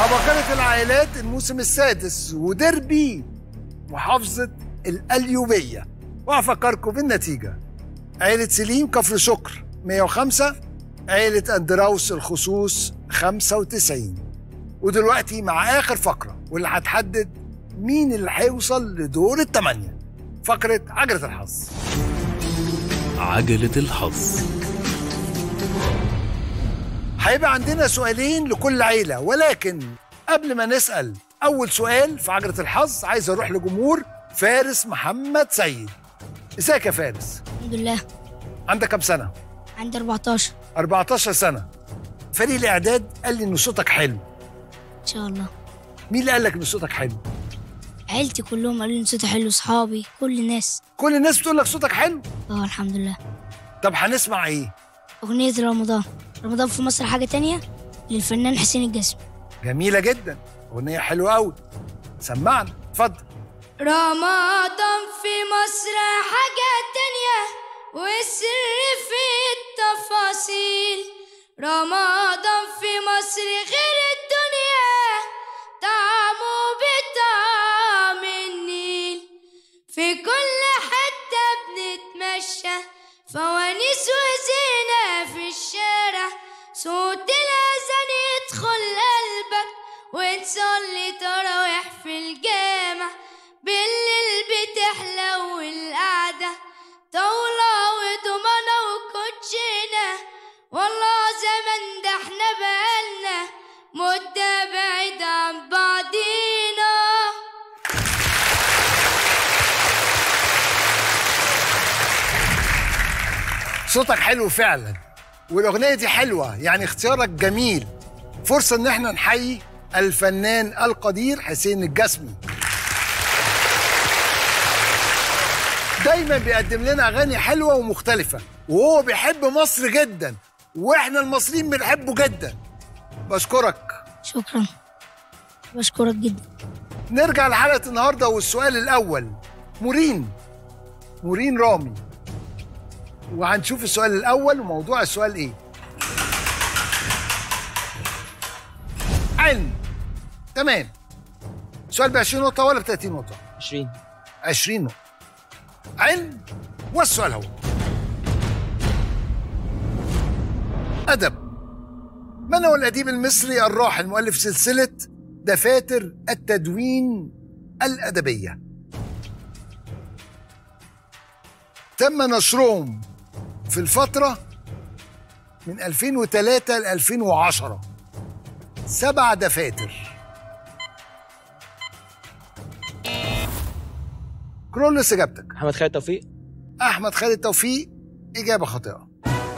عباقرة العائلات الموسم السادس وديربي محافظة القليوبية وأفكركم بالنتيجة عيلة سليم كفر شكر 105 عيلة أندراوس الخصوص 95 ودلوقتي مع آخر فقرة واللي هتحدد مين اللي هيوصل لدور الثمانية فقرة عجلة الحظ عجلة الحظ هيبقى عندنا سؤالين لكل عيلة ولكن قبل ما نسأل أول سؤال في عجلة الحظ عايز أروح لجمهور فارس محمد سيد ازيك يا فارس الحمد لله عندك كام سنة؟ عندي 14 14 سنة فريق الإعداد قال لي إن صوتك حلو ان شاء الله مين اللي قال لك إن صوتك حلو؟ عيلتي كلهم قالوا لي صوتي حلو صحابي كل الناس كل الناس بتقول لك صوتك حلو اه الحمد لله طب هنسمع إيه؟ أغنية رمضان رمضان في مصر حاجة تانية للفنان حسين الجسمي جميلة جدا أغنية حلوة أوي سمعنا اتفضل رمضان في مصر حاجة تانية والسر في التفاصيل رمضان في مصر غير الدنيا طعمه بطعم النيل في كل حتة بنتمشى فوانيس وزينة في الشارع صوت الأذان يدخل قلبك وتصلي تراويح في الجامع بالليل بتحلو القعدة طاولة وضمانة وكوتشينة والله زمان ده احنا بقالنا مدة بعيد عن بعضينا صوتك حلو فعلا والأغنية دي حلوة يعني اختيارك جميل فرصة إن احنا نحيي الفنان القدير حسين الجسمي دايما بيقدم لنا أغاني حلوة ومختلفة وهو بيحب مصر جدا واحنا المصريين بنحبه جدا بشكرك شكرا بشكرك جدا نرجع لحلقة النهاردة والسؤال الأول مورين مورين رامي وهنشوف السؤال الأول وموضوع السؤال إيه علم تمام سؤال ب 20 نقطة ولا ب 30 نقطة؟ 20 20 نقطة علم والسؤال هو أدب من هو الأديب المصري الراحل مؤلف سلسلة دفاتر التدوين الأدبية تم نشرهم في الفترة من 2003 ل 2010 سبع دفاتر كرولس إجابتك محمد خالد توفيق أحمد خالد توفيق إجابة خاطئة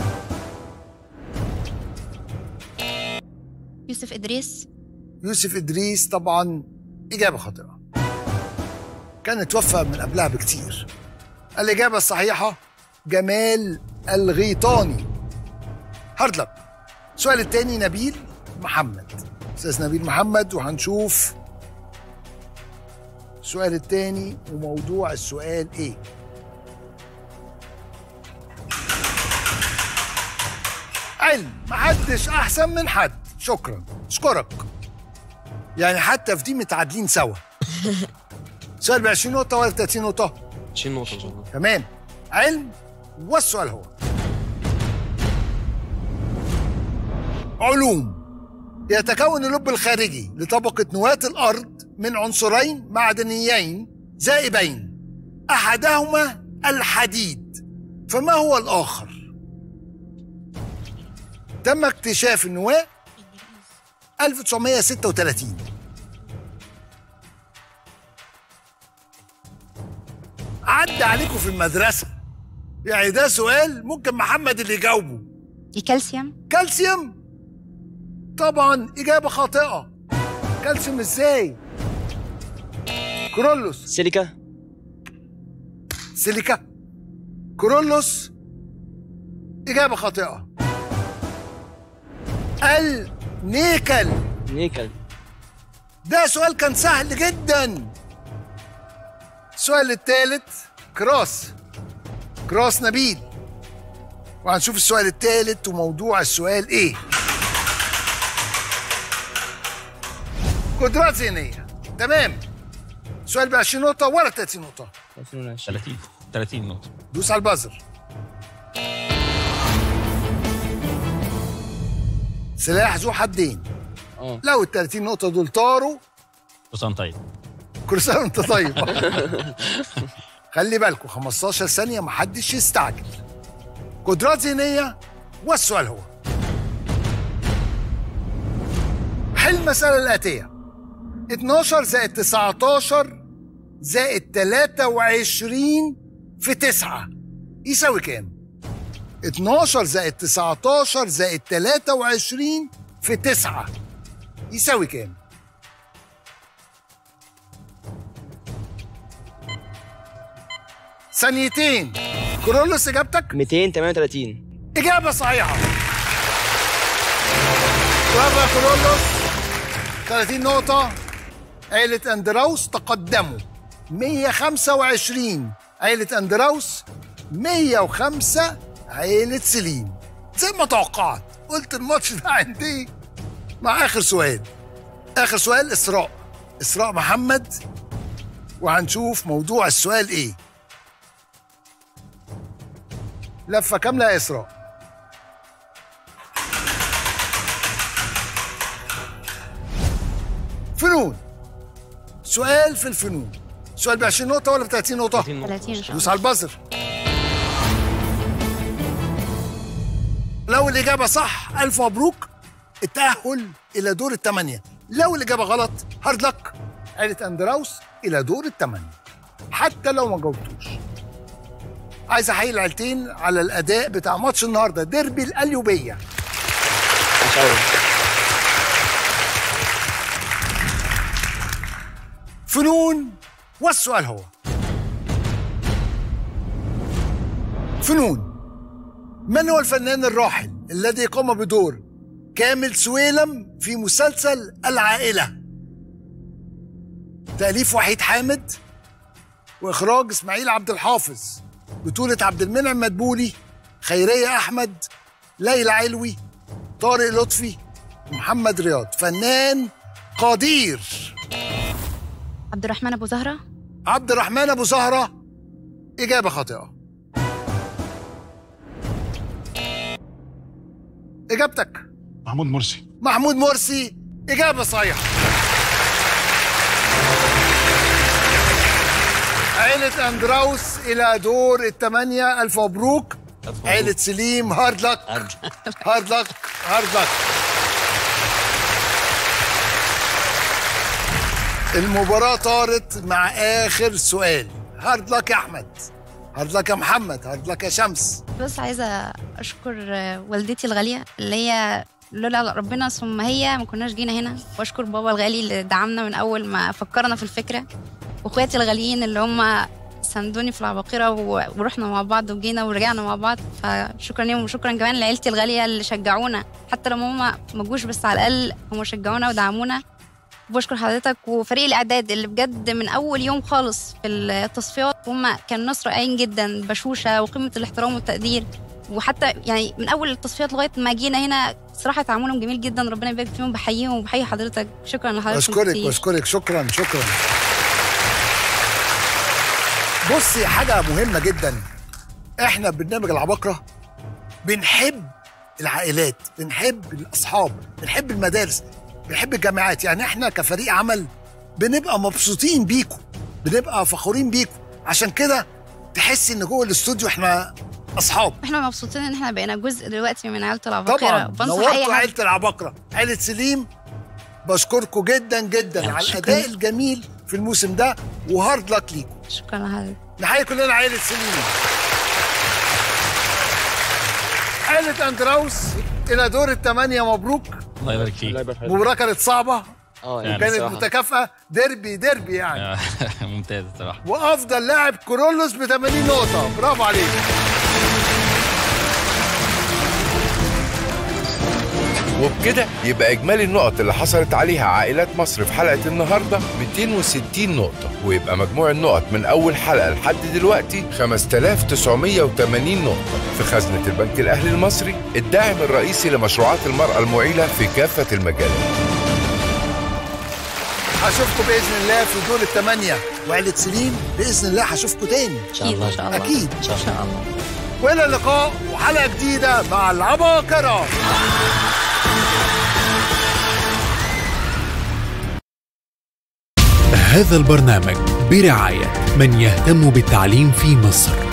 يوسف إدريس يوسف إدريس طبعا إجابة خاطئة كان توفى من قبلها بكتير الإجابة الصحيحة جمال الغيطاني هارد لك السؤال التاني نبيل محمد أستاذ نبيل محمد وهنشوف السؤال التاني وموضوع السؤال إيه علم محدش أحسن من حد شكرا أشكرك يعني حتى في دي متعادلين سوا سؤال ب 20 نقطة ولا 30 نقطة؟ 20 نقطة إن شاء الله تمام علم والسؤال هو علوم يتكون اللب الخارجي لطبقة نواة الأرض من عنصرين معدنيين زائبين أحدهما الحديد فما هو الآخر؟ تم اكتشاف النواة 1936 عدى عليكم في المدرسة يعني ده سؤال ممكن محمد اللي يجاوبه الكالسيوم كالسيوم طبعا إجابة خاطئة كالسيوم ازاي كرولوس سيليكا سيليكا كرولوس إجابة خاطئة النيكل نيكل ده سؤال كان سهل جدا السؤال الثالث كراس كراس نبيل وهنشوف السؤال الثالث وموضوع السؤال ايه قدرات ذهنيه تمام سؤال ب 20 نقطه ولا 30 نقطه 30 30 نقطة دوس على البازر سلاح ذو حدين اه لو ال 30 نقطه دول طاروا حسام طيب كل سنه وانت طيب خلي بالكم 15 ثانيه محدش يستعجل قدرات ذهنيه والسؤال هو حل المسألة الآتية 12 زائد 19 زائد 23 في 9 يساوي كام؟ 12 زائد 19 زائد 23 في 9 يساوي كام؟ ثانيتين كرولوس إجابتك؟ 238 إجابة صحيحة برافو يا كرولوس 30 نقطة عيلة أندراوس تقدموا 125 عيلة أندراوس 105 عيلة سليم زي ما توقعت قلت الماتش ده عندي مع آخر سؤال آخر سؤال إسراء إسراء محمد وهنشوف موضوع السؤال إيه لفة كاملة يا إسراء فنون سؤال في الفنون سؤال ب 20 نقطة ولا ب 30 نقطة؟ 30 نقطة 30 ان شاء دوس الله على البازر لو الإجابة صح ألف مبروك التأهل إلى دور الثمانية لو الإجابة غلط هارد لك عيلة أندراوس إلى دور الثمانية حتى لو ما جاوبتوش عايز أحيي العيلتين على الأداء بتاع ماتش النهاردة ديربي القليوبية ما شاء الله فنون والسؤال هو فنون من هو الفنان الراحل الذي قام بدور كامل سويلم في مسلسل العائلة تأليف وحيد حامد وإخراج إسماعيل عبد الحافظ بطولة عبد المنعم مدبولي خيرية أحمد ليلى علوي طارق لطفي محمد رياض فنان قدير عبد الرحمن ابو زهره عبد الرحمن ابو زهره اجابه خاطئه اجابتك محمود مرسي محمود مرسي اجابه صحيحه عيلة اندراوس الى دور الثمانية الف مبروك عيلة سليم هارد لك هارد لك هارد لك المباراة طارت مع آخر سؤال هارد لك يا أحمد هارد لك يا محمد هارد لك يا شمس بس عايزه اشكر والدتي الغاليه اللي هي لولا ربنا ثم هي ما كناش جينا هنا واشكر بابا الغالي اللي دعمنا من اول ما فكرنا في الفكره واخواتي الغاليين اللي هم ساندوني في العباقرة و- ورحنا مع بعض وجينا ورجعنا مع بعض فشكرا ليهم وشكرا كمان لعيلتي الغالية اللي شجعونا حتى لو هم ما جوش بس على الأقل هم شجعونا ودعمونا وبشكر حضرتك وفريق الإعداد اللي بجد من أول يوم خالص في التصفيات هم كانوا ناس رائعين جدا بشوشة وقمة الاحترام والتقدير وحتى يعني من أول التصفيات لغاية ما جينا هنا صراحة تعاملهم جميل جدا ربنا يبارك فيهم بحييهم وبحيي حضرتك شكرا لحضرتك بشكرك كتير. بشكرك شكرا شكرا بصي حاجة مهمة جدا احنا برنامج العباقرة بنحب العائلات بنحب الأصحاب بنحب المدارس بنحب الجامعات يعني احنا كفريق عمل بنبقى مبسوطين بيكم بنبقى فخورين بيكم عشان كده تحس ان جوه الاستوديو احنا اصحاب احنا مبسوطين ان احنا بقينا جزء دلوقتي من عيله العباقره طبعا بنصح اي نورتوا حد عيله العباقره عيله سليم بشكركم جدا جدا على شكراً. الاداء الجميل في الموسم ده وهارد لك ليكم شكرا لحضرتك نحيي كلنا عيله سليم عيله اندراوس الى دور الثمانيه مبروك الله يبارك فيك الله يبارك فيك مباراه كانت صعبه اه يعني كانت بصراحة. متكافئه ديربي ديربي يعني ممتاز الصراحه وافضل لاعب كورولوس ب 80 نقطه برافو عليك وبكده يبقى إجمالي النقط اللي حصلت عليها عائلات مصر في حلقة النهاردة 260 نقطة ويبقى مجموع النقط من أول حلقة لحد دلوقتي 5980 نقطة في خزنة البنك الأهلي المصري الداعم الرئيسي لمشروعات المرأة المعيلة في كافة المجالات اشوفكم باذن الله في دور الثمانيه وعيله سليم باذن الله هشوفكم تاني ان شاء الله ان شاء الله اكيد ان شاء ان شاء الله والى اللقاء وحلقه جديده مع العباقره هذا البرنامج برعاية من يهتم بالتعليم في مصر